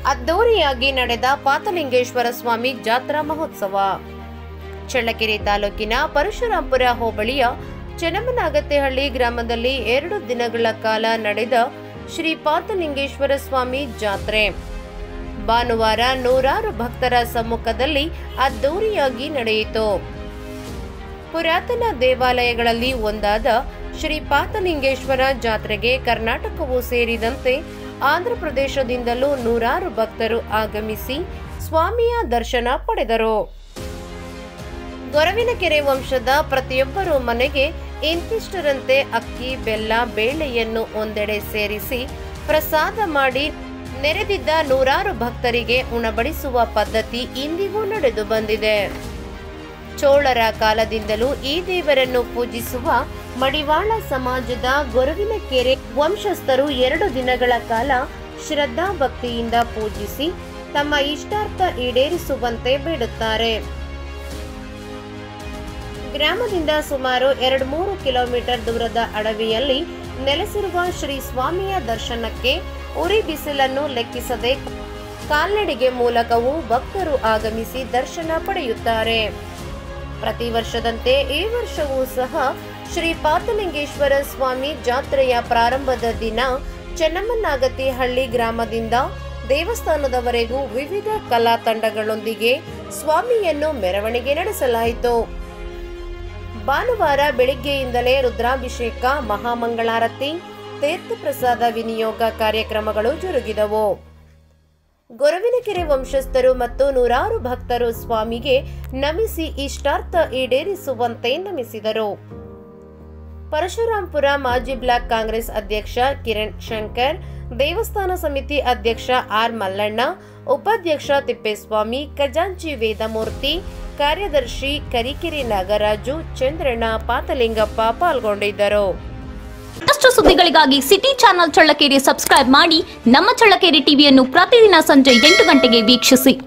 ಅದ್ದೂರಿಯಾಗಿ ನಡೆದ ಪಾತಲಿಂಗೇಶ್ವರ ಸ್ವಾಮಿ ಜಾತ್ರಾ ಮಹೋತ್ಸವ ಚಳ್ಳಕೆರೆ ತಾಲೂಕಿನ ಪರಶುರಾಂಪುರ ಹೋಬಳಿಯ ಚೆನ್ನಮ್ಮನಾಗತ್ತೆಹಳ್ಳಿ ಗ್ರಾಮದಲ್ಲಿ ಎರಡು ದಿನಗಳ ಕಾಲ ನಡೆದ ಶ್ರೀ ಪಾತಲಿಂಗೇಶ್ವರ ಸ್ವಾಮಿ ಜಾತ್ರೆ ಭಾನುವಾರ ನೂರಾರು ಭಕ್ತರ ಸಮ್ಮುಖದಲ್ಲಿ ಅದ್ದೂರಿಯಾಗಿ ನಡೆಯಿತು ಪುರಾತನ ದೇವಾಲಯಗಳಲ್ಲಿ ಒಂದಾದ ಶ್ರೀ ಪಾತಲಿಂಗೇಶ್ವರ ಜಾತ್ರೆಗೆ ಕರ್ನಾಟಕವೂ ಸೇರಿದಂತೆ ಆಂಧ್ರಪ್ರದೇಶದಿಂದಲೂ ನೂರಾರು ಭಕ್ತರು ಆಗಮಿಸಿ ಸ್ವಾಮಿಯ ದರ್ಶನ ಪಡೆದರು ಗೊರವಿನಕೆರೆ ವಂಶದ ಪ್ರತಿಯೊಬ್ಬರು ಮನೆಗೆ ಇಂತಿಷ್ಟರಂತೆ ಅಕ್ಕಿ ಬೆಲ್ಲ ಬೇಳೆಯನ್ನು ಒಂದೆಡೆ ಸೇರಿಸಿ ಪ್ರಸಾದ ಮಾಡಿ ನೆರೆದಿದ್ದ ನೂರಾರು ಭಕ್ತರಿಗೆ ಉಣಬಡಿಸುವ ಪದ್ಧತಿ ಇಂದಿಗೂ ನಡೆದು ಬಂದಿದೆ ಚೋಳರ ಕಾಲದಿಂದಲೂ ಈ ದೇವರನ್ನು ಪೂಜಿಸುವ ಮಡಿವಾಳ ಸಮಾಜದ ಗೊರವಿನಕೆರೆ ವಂಶಸ್ಥರು ಎರಡು ದಿನಗಳ ಕಾಲ ಶ್ರದ್ಧಾ ಭಕ್ತಿಯಿಂದ ಪೂಜಿಸಿ ತಮ್ಮ ಇಷ್ಟಾರ್ಥ ಈಡೇರಿಸುವಂತೆ ಬೇಡುತ್ತಾರೆ ಗ್ರಾಮದಿಂದ ಸುಮಾರು ಎರಡು ಮೂರು ಕಿಲೋಮೀಟರ್ ದೂರದ ಅಡವಿಯಲ್ಲಿ ನೆಲೆಸಿರುವ ಶ್ರೀ ಸ್ವಾಮಿಯ ದರ್ಶನಕ್ಕೆ ಉರಿ ಬಿಸಿಲನ್ನು ಲೆಕ್ಕಿಸದೆ ಕಾಲ್ನಡಿಗೆ ಮೂಲಕವೂ ಭಕ್ತರು ಆಗಮಿಸಿ ದರ್ಶನ ಪಡೆಯುತ್ತಾರೆ ಪ್ರತಿ ವರ್ಷದಂತೆ ಈ ವರ್ಷವೂ ಸಹ ಶ್ರೀ ಪಾತಲಿಂಗೇಶ್ವರ ಸ್ವಾಮಿ ಜಾತ್ರೆಯ ಪ್ರಾರಂಭದ ದಿನ ಚೆನ್ನಮ್ಮನಾಗತಿಹಳ್ಳಿ ಗ್ರಾಮದಿಂದ ದೇವಸ್ಥಾನದವರೆಗೂ ವಿವಿಧ ಕಲಾ ತಂಡಗಳೊಂದಿಗೆ ಸ್ವಾಮಿಯನ್ನು ಮೆರವಣಿಗೆ ನಡೆಸಲಾಯಿತು ಭಾನುವಾರ ಬೆಳಿಗ್ಗೆಯಿಂದಲೇ ರುದ್ರಾಭಿಷೇಕ ಮಹಾಮಂಗಳಾರತಿ ತೀರ್ಥಪ್ರಸಾದ ವಿನಿಯೋಗ ಕಾರ್ಯಕ್ರಮಗಳು ಜರುಗಿದವು ಗೊರವಿನಕೆರೆ ವಂಶಸ್ಥರು ಮತ್ತು ನೂರಾರು ಭಕ್ತರು ಸ್ವಾಮಿಗೆ ನಮಿಸಿ ಇಷ್ಟಾರ್ಥ ಈಡೇರಿಸುವಂತೆ ನಮಿಸಿದರು ಪರಶುರಾಂಪುರ ಮಾಜಿ ಬ್ಲಾಕ್ ಕಾಂಗ್ರೆಸ್ ಅಧ್ಯಕ್ಷ ಕಿರಣ್ ಶಂಕರ್ ದೇವಸ್ಥಾನ ಸಮಿತಿ ಅಧ್ಯಕ್ಷ ಆರ್ ಮಲ್ಲಣ್ಣ ಉಪಾಧ್ಯಕ್ಷ ತಿಪ್ಪೇಸ್ವಾಮಿ ಖಜಾಂಚಿ ವೇದಮೂರ್ತಿ ಕಾರ್ಯದರ್ಶಿ ಕರಿಕೆರೆ ನಾಗರಾಜು ಚಂದ್ರಣ್ಣ ಪಾತಲಿಂಗಪ್ಪ ಪಾಲ್ಗೊಂಡಿದ್ದರು ಮತ್ತಷ್ಟು ಸುದ್ದಿಗಳಿಗಾಗಿ ಸಿಟಿ ಚಾನೆಲ್ ಚಳ್ಳಕೆರೆ ಸಬ್ಸ್ಕ್ರೈಬ್ ಮಾಡಿ ನಮ್ಮ ಚಳ್ಳಕೆರೆ ಟಿವಿಯನ್ನು ಪ್ರತಿದಿನ ಸಂಜೆ ಎಂಟು ಗಂಟೆಗೆ ವೀಕ್ಷಿಸಿ